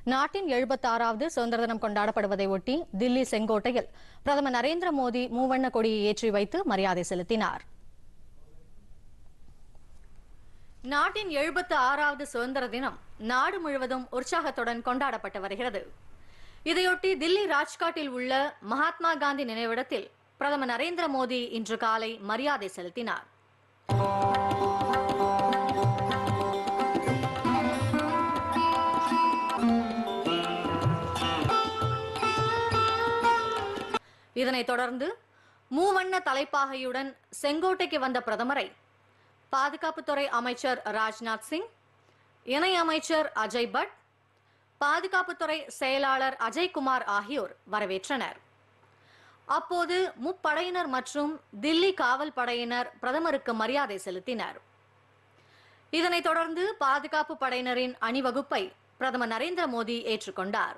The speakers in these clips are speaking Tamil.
நாட்டின் எழுபத்தாறாவது சுதந்திர தினம் கொண்டாடப்படுவதை ஒட்டி தில்லி செங்கோட்டையில் பிரதமர் நரேந்திர மோடி மூவண்ண கொடியை ஏற்றி வைத்து மரியாதை செலுத்தினார் நாட்டின் எழுபத்து ஆறாவது சுதந்திர தினம் நாடு முழுவதும் உற்சாகத்துடன் கொண்டாடப்பட்டு வருகிறது இதையொட்டி தில்லி ராஜ்காட்டில் உள்ள மகாத்மா காந்தி நினைவிடத்தில் பிரதமர் நரேந்திர மோடி இன்று காலை மரியாதை செலுத்தினார் இதனைத் தொடர்ந்து மூவண்ண தலைப்பாகையுடன் செங்கோட்டைக்கு வந்த பிரதமரை பாதுகாப்புத்துறை அமைச்சர் ராஜ்நாத் சிங் இணை அமைச்சர் அஜய் பட் பாதுகாப்புத்துறை செயலாளர் அஜய்குமார் ஆகியோர் வரவேற்றனர் அப்போது முப்படையினர் மற்றும் தில்லி காவல் படையினர் பிரதமருக்கு மரியாதை செலுத்தினர் இதனைத் தொடர்ந்து பாதுகாப்பு படையினரின் அணிவகுப்பை பிரதமர் நரேந்திர மோடி ஏற்றுக்கொண்டார்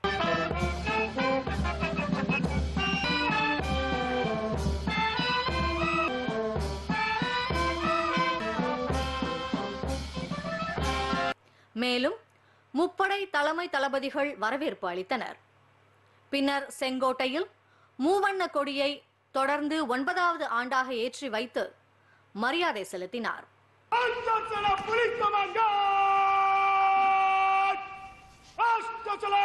மேலும் முப்படை தலைமை தளபதிகள் வரவேற்பு அளித்தனர் பின்னர் செங்கோட்டையில் மூவண்ண கொடியை தொடர்ந்து ஒன்பதாவது ஆண்டாக ஏற்றி வைத்து மரியாதை செலுத்தினார் Antatsala Police Commandant! Ashtachala!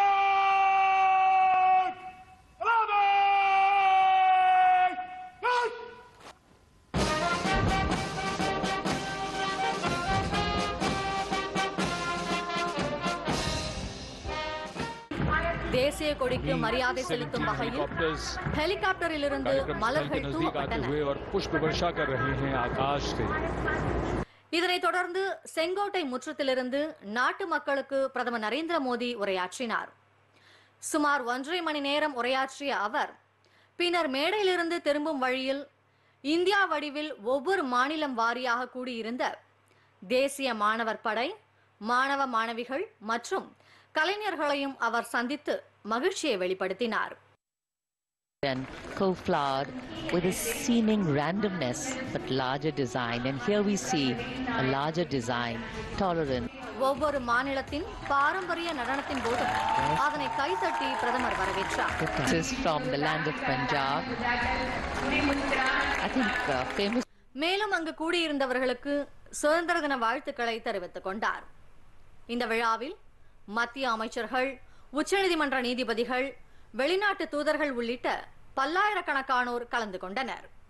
தேசிய கொடிக்கு மரியாதை செலுத்தும் வகையில் हेलीकॉप्टर्स ஹெலிகாப்டரிலிருந்து कार्यक्रम स्थल के மலர்கள் नजदीक आते தூவப்பட்டன हुए और पुष्प वर्षा कर रहे हैं आकाश से இதனைத் தொடர்ந்து செங்கோட்டை முற்றத்திலிருந்து நாட்டு மக்களுக்கு பிரதமர் நரேந்திர மோடி உரையாற்றினார் சுமார் ஒன்றரை மணி நேரம் உரையாற்றிய அவர் பின்னர் மேடையிலிருந்து திரும்பும் வழியில் இந்தியா வடிவில் ஒவ்வொரு மாநிலம் வாரியாக கூடியிருந்த தேசிய மாணவர் படை மாணவ மாணவிகள் மற்றும் கலைஞர்களையும் அவர் சந்தித்து மகிழ்ச்சியை வெளிப்படுத்தினார் and co-flowered with a seeming randomness but larger design. And here we see a larger design, tolerant. ஒவ்வொரு மாநிலத்தின் பாரம்பரிய நடனத்தின் போதும் அதனை கைதட்டி பிரதமர் வரவேற்றார் This is from the land of Punjab. I think uh, famous மேலும் அங்கு கூடியிருந்தவர்களுக்கு சுதந்திர தின வாழ்த்துக்களை தெரிவித்துக் கொண்டார் இந்த விழாவில் மத்திய அமைச்சர்கள் உச்சநீதிமன்ற நீதிபதிகள் வெளிநாட்டு தூதர்கள் உள்ளிட்ட பல்லாயிரக்கணக்கானோர் கலந்து கொண்டனர்